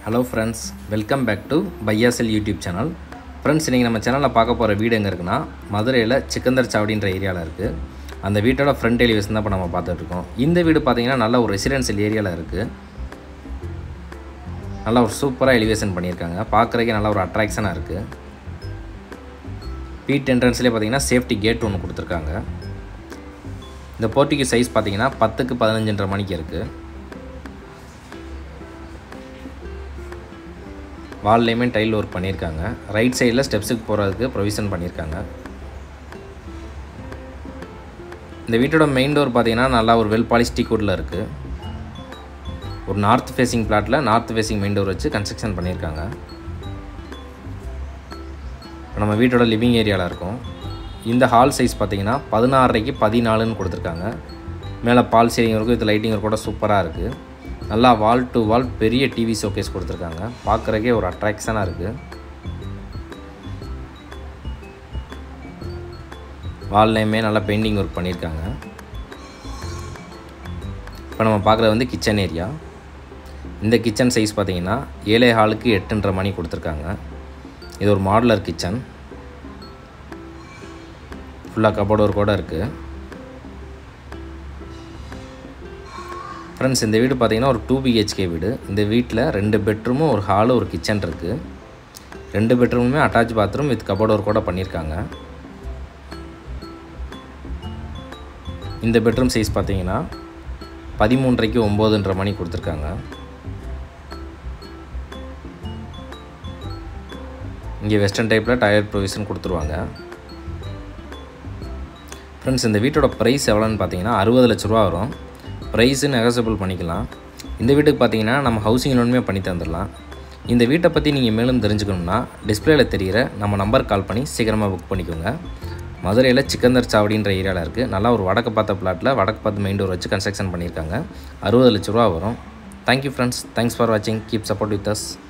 hello friends welcome back to பையாசல் YouTube channel friends இன்றைக்கி நம்ம சேனலில் பார்க்க போகிற வீடு எங்கே இருக்குன்னா மதுரையில் சிக்கந்தர் சாவடின்ற ஏரியாவில் இருக்குது அந்த வீட்டோட ஃப்ரண்ட் எலிவேஷன் தான் இப்போ நம்ம பார்த்துட்ருக்கோம் இந்த வீடு பார்த்தீங்கன்னா நல்ல ஒரு ரெசிடென்சியல் ஏரியாவில் இருக்குது நல்லா ஒரு சூப்பராக எலிவேஷன் பண்ணியிருக்காங்க பார்க்குறதுக்கே நல்ல ஒரு அட்ராக்ஷனாக இருக்குது வீட் என்ட்ரன்ஸ்லேயே பார்த்தீங்கன்னா சேஃப்டி கேட் ஒன்று கொடுத்துருக்காங்க இந்த போர்ட்டிக்கு சைஸ் பார்த்தீங்கன்னா பத்துக்கு பதினஞ்சுன்ற மணிக்கு இருக்குது வால்லையுமே டைல் ஒர்க் பண்ணியிருக்காங்க ரைட் சைடில் ஸ்டெப்ஸுக்கு போகிறதுக்கு ப்ரொவிஷன் பண்ணியிருக்காங்க இந்த வீட்டோட மெயின் டோர் பார்த்தீங்கன்னா நல்லா ஒரு வெல் பாலிஸ்டிக் வுட்டில் இருக்குது ஒரு நார்த் ஃபேஸிங் பிளாட்டில் நார்த் ஃபேஸிங் மெயின் டோர் வச்சு கன்ஸ்ட்ரக்ஷன் பண்ணியிருக்காங்க இப்போ நம்ம வீட்டோட லிவிங் ஏரியாவில் இருக்கும் இந்த ஹால் சைஸ் பார்த்தீங்கன்னா பதினாறரைக்கு பதினாலுன்னு கொடுத்துருக்காங்க மேலே பால் சீலிங் இருக்கும் இது லைட்டிங் கூட சூப்பராக இருக்குது நல்லா வால் டு வால் பெரிய டிவி ஷோகேஸ் கொடுத்துருக்காங்க பார்க்குறக்கே ஒரு அட்ராக்ஷனாக இருக்குது வால்லையுமே நல்லா பெயிண்டிங் ஒர்க் பண்ணியிருக்காங்க இப்போ நம்ம பார்க்குறது வந்து கிச்சன் ஏரியா இந்த கிச்சன் சைஸ் பார்த்தீங்கன்னா ஏழை ஹாலுக்கு எட்டுன்ற மணி கொடுத்துருக்காங்க இது ஒரு மாடுலர் கிச்சன் ஃபுல்லாக கபோர்டு ஒரு கூட இருக்குது ஃப்ரெண்ட்ஸ் இந்த வீடு பார்த்தீங்கன்னா ஒரு டூ பிஹெச்கே வீடு இந்த வீட்டில் ரெண்டு பெட்ரூமும் ஒரு ஹாலு ஒரு கிச்சன் இருக்குது ரெண்டு பெட்ரூமுமே அட்டாச் பாத்ரூம் வித் கபோர்டு ஒரு கூட பண்ணியிருக்காங்க இந்த பெட்ரூம் சைஸ் பார்த்தீங்கன்னா பதிமூன்றரைக்கு ஒம்போதுன்ற மணி கொடுத்துருக்காங்க இங்கே வெஸ்டர்ன் டைப்பில் டயர் ப்ரொவிஷன் கொடுத்துருவாங்க ஃப்ரெண்ட்ஸ் இந்த வீட்டோட ப்ரைஸ் எவ்வளோன்னு பார்த்தீங்கன்னா அறுபது லட்ச ரூபா வரும் ப்ரைஸு நெகசபிள் பண்ணிக்கலாம் இந்த வீட்டுக்கு பார்த்தீங்கன்னா நம்ம ஹவுசிங் லோனுமே பண்ணி தந்துடலாம் இந்த வீட்டை பற்றி நீங்கள் மேலும் தெரிஞ்சுக்கணும்னா டிஸ்பிளேயில் தெரிகிற நம்ம நம்பர் கால் பண்ணி சீக்கிரமாக புக் பண்ணிக்கோங்க மதுரையில் சிக்கந்தர் சாவடின்ற ஏரியாவில் இருக்குது நல்லா ஒரு வடக்கு பார்த்த பிளாட்டில் வடக்கு பார்த்து மெயின் டோர் வச்சு கன்ஸ்ட்ரக்ஷன் பண்ணியிருக்காங்க அறுபது லட்ச ரூபா வரும் தேங்க்யூ ஃப்ரெண்ட்ஸ் தேங்க்ஸ் ஃபார் வாட்சிங் கீப் சப்போர்ட் வித் அஸ்